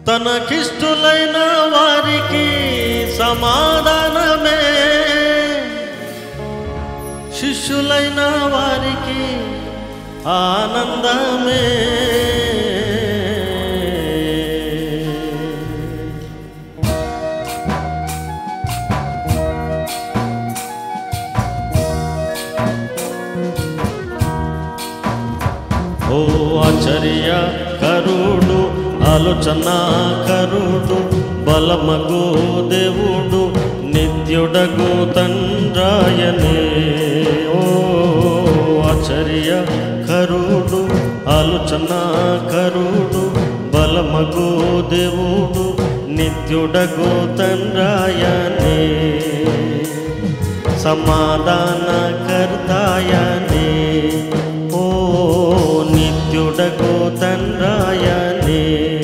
తనకిష్టులైన వారికి సమాధానమే శిష్యులైన వారికి ఆనందమే ఓ ఆచర్య కరుడు ఆలోచన కరుడు బలమగు దేవుడు నిత్యుడగు తండ్రాయనే ఓ ఆచర్య కరుడు ఆలోచన కరుడు బలమగు దేవుడు నిత్యుడగు తండ్రాయనే సమాధాన కర్తాయనే ఓ నిత్యుడకు తండ్రాయనే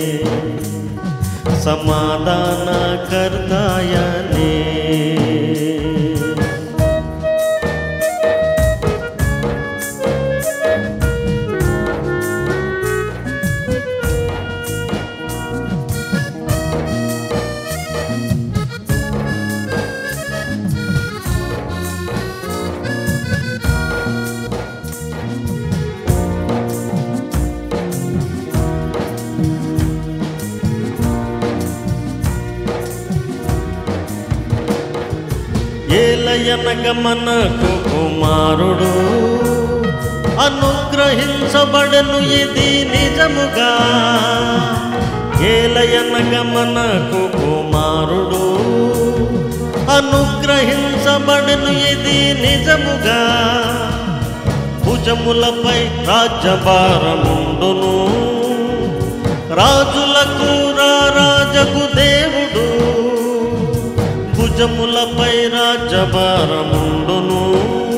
సమాధాన కర్తాయనే ఏలయనగ మనకు కుమారుడు అనుగ్రహించబడను ఇది నిజముగా ఏలయనగ మనకు కుమారుడు అనుగ్రహించబడను ఇది నిజముగా భుజములపై రాజ్యభారముండును రాజులకు రాజగు దేవుడు భుజములపై రాజ్యభారముండును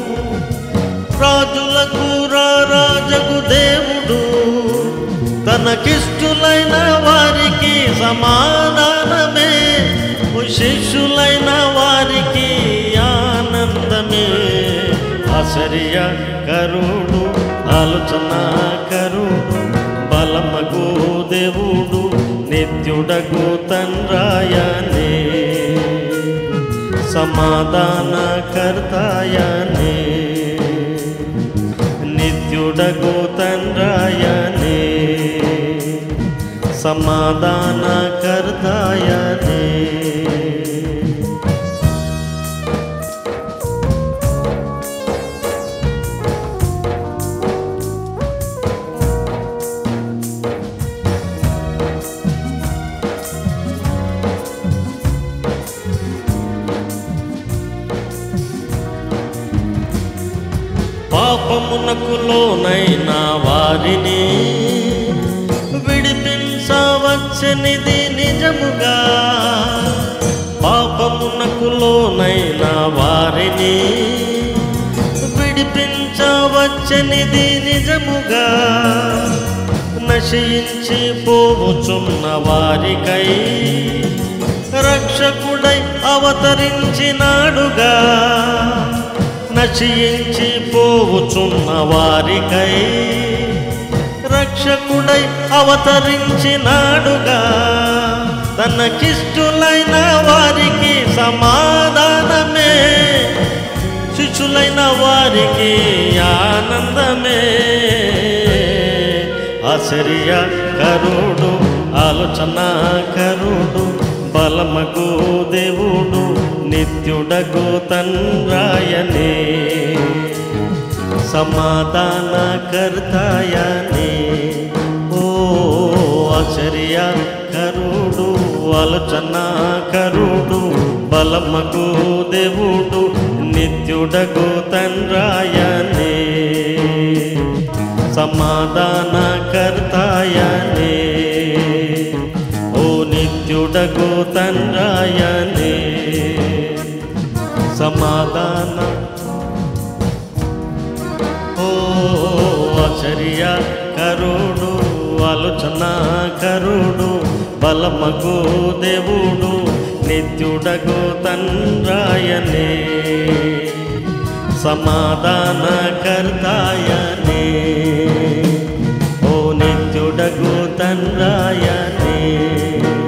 రాజులకు రాజగు దేవుడు తనకిష్టులైన వారికి సమాధానమే శిష్యులైన వారికి ఆనందమే ఆశ్చర్య కరుడు ఆలోచన కరుడు బలమగు దేవుడు నిత్యుడగు తండ్రాయనే సమాధాన కర్తాయనే నిత్యుడగు తండ్రాయనే సమాధాన కర్తాయనే పాపమునకు లోనైన వారిని విడిపించవచ్చనిది నిజముగా పాపమునకు లోనైన వారిని విడిపించవచ్చనిది నిజముగా నశించి పోవుచున్న వారికై రక్షకుడై అవతరించినాడుగా నశించి పోవుచున్న వారికై రక్షకుడై అవతరించినాడుగా తనకిష్టులైన వారికి సమాధానమే శిశులైన వారికి ఆనందమే ఆశ్చర్య కరుడు ఆలోచన కరుడు బలమగు దేవుడు నిత్యుడగు తండ్రాయనే సమాధాన కర్తాయనే ఓ ఆశ్చర్య కరుడు ఆలోచన కరుడు బలమగు దేవుడు నిత్యుడగు తండ్రాయనే సమాధాన కర్తాయనే ఓ నిత్యుడగు తండ్రాయనే సమాధాన ఓ ఆచర్య కరుడు ఆలోచన కరుడు బలమగు దేవుడు నిత్యుడగు తండ్రాయనే సమాధాన కర్తాయనే ఓ నిత్యుడగు తండ్రాయనే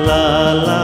లా లా